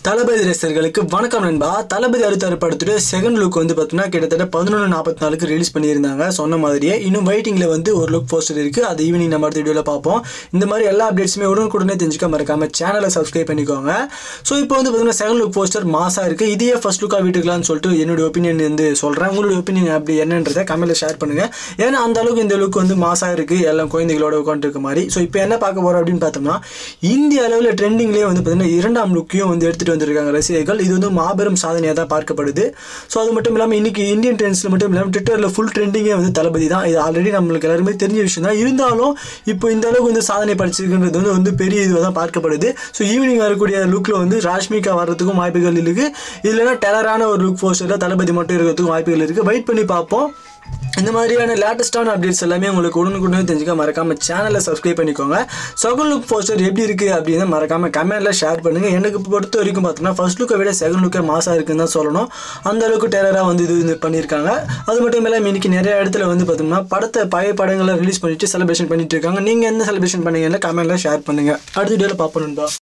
தளபதி ரசிகர்களுக்கு வணக்கம் நண்பா தளபதி அறுத்தாறு படத்துடைய செகண்ட் லுக் வந்து பார்த்தீங்கன்னா கிட்டத்தட்ட பதினொன்று நாற்பத்தி நாலுக்கு ரிலீஸ் பண்ணியிருந்தாங்க சொன்ன மாதிரியே இன்னும் வெயிட்டிங்கில் வந்து ஒரு லுக் போஸ்டர் இருக்குது அது ஈவினிங் நம்ம அடுத்த வீடியோவில் பார்ப்போம் இந்த மாதிரி எல்லா அப்டேட்ஸுமே உடனுக்குடனே தெரிஞ்சுக்க மறக்காம சேனலை சப்ஸ்கிரைப் பண்ணிக்கோங்க ஸோ இப்போ வந்து பார்த்தீங்கன்னா செகண்ட் லுக் போஸ்டர் மாசாக இருக்குது இதையே ஃபர்ஸ்ட் லுக்காக வீட்டுக்கலாம்னு சொல்லிட்டு என்னுடைய ஒப்பீனியன் வந்து சொல்கிறேன் உங்களுடைய ஒப்பீனியன் அப்படி என்னன்றதை கமெண்ட்டில் ஷேர் பண்ணுங்கள் ஏன்னா அந்த அளவுக்கு இந்த லுக் வந்து மாசாக இருக்குது எல்லாம் குழந்தைகளோட உட்காந்துருக்க மாதிரி ஸோ இப்போ என்ன பார்க்க போகிறோம் அப்படின்னு பார்த்தோம்னா இந்திய அளவில் ட்ரெண்டிங்லேயே வந்து பார்த்தீங்கன்னா இரண்டாம் லுக்கையும் வந்து எடுத்துகிட்டு வந்திருக்காங்க ரசிகர்கள் இது வந்து மாபெரும் சாதனையாக தான் பார்க்கப்படுது ஸோ அது மட்டும் இல்லாமல் இன்னைக்கு இந்தியன் ட்ரெண்ட்ஸில் மட்டும் இல்லாமல் ட்விட்டரில் ஃபுல் ட்ரெண்டிங்கே வந்து தளபதி தான் இது ஆல்ரெடி நம்மளுக்கு எல்லாருமே தெரிஞ்ச விஷயம் தான் இருந்தாலும் இப்போ இந்த அளவுக்கு வந்து சாதனை படிச்சிருக்குன்றது வந்து வந்து பெரிய இதுவாக தான் பார்க்கப்படுது ஸோ ஈவினிங் வரக்கூடிய லுக்கில் வந்து ராஷ்மிகா வர்றதுக்கும் வாய்ப்புகள் இருக்குது இல்லைன்னா டெலரான ஒரு லுக் போஸ்டரில் தளபதி மட்டும் இருக்கிறதுக்கும் வாய்ப்புகள் இருக்குது வெயிட் பண்ணி பார்ப்போம் இந்த மாதிரியான லேட்டஸ்டான அப்டேட்ஸ் எல்லாமே உங்களுக்கு உடனுக்குடனே தெரிஞ்சுக்க மறக்காம சேனலை சப்ஸ்கிரைப் பண்ணிக்கோங்க செகண்ட் லுக் போஸ்டர் எப்படி இருக்குது அப்படின்னு மறக்காம கமெண்ட்ல ஷேர் பண்ணுங்க எனக்கு பொறுத்த வரைக்கும் பார்த்தோம்னா ஃபர்ஸ்ட் லுக்கை விட செகண்ட் லுக்கே மாசா இருக்குன்னு தான் சொல்லணும் அந்த அளவுக்கு டெரராக வந்து இது இது பண்ணியிருக்காங்க அது மட்டும் இல்லாமல் இன்னைக்கு நிறைய இடத்துல வந்து பார்த்தோம்னா படத்தை பழைய படங்களை ரிலீஸ் பண்ணிட்டு செலிப்ரேஷன் பண்ணிட்டு இருக்காங்க நீங்கள் என்ன செலிப்ரேஷன் பண்ணீங்கன்னு கமெண்ட்ல ஷேர் பண்ணுங்க அடுத்த வீடியோவில் பார்ப்போம் நண்பா